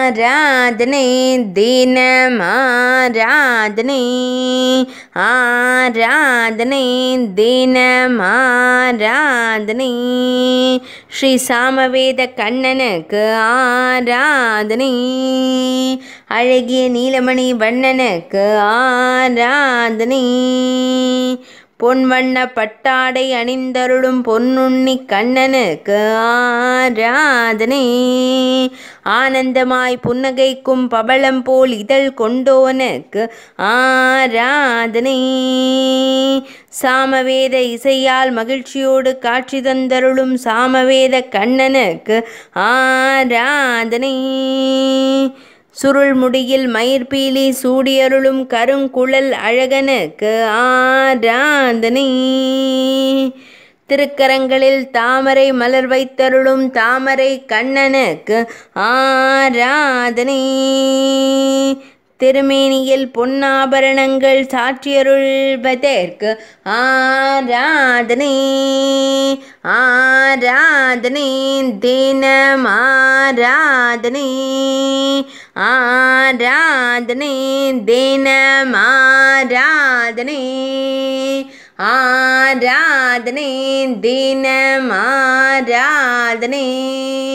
ஆராதனை தினம் ஆராதனை ஆராதனை தினம் ஆராதனை ஸ்ரீ சாமவேத கண்ணனுக்கு ஆராதனை அழகிய நீலமணி வண்ணனுக்கு ஆராதனை பொன்வண்ண பட்டாடை அணிந்தருளும் பொன்னுண்ணி கண்ணனுக்கு ஆராதனை ஆனந்தமாய் புன்னகைக்கும் பவளம் போல் இதழ் கொண்டோனுக்கு ஆராதனை சாமவேத இசையால் மகிழ்ச்சியோடு காட்சி தந்தருளும் சாமவேத கண்ணனுக்கு ஆராதனை சுருள் முடியில் மயிர்பீலி சூடியருளும் கருங்குழல் அழகனுக்கு ஆராதனை திருக்கரங்களில் தாமரை மலர் வைத்தருளும் தாமரை கண்ணனுக்கு ஆராதனை திருமேனியில் பொன்னாபரணங்கள் சாற்றியருள்வதற்கு ஆராதனை ஆராதனை தினம் ஆராதனை ஆராதனை தினம் ஆராதனை ஆராதனை தினம் ஆராதனை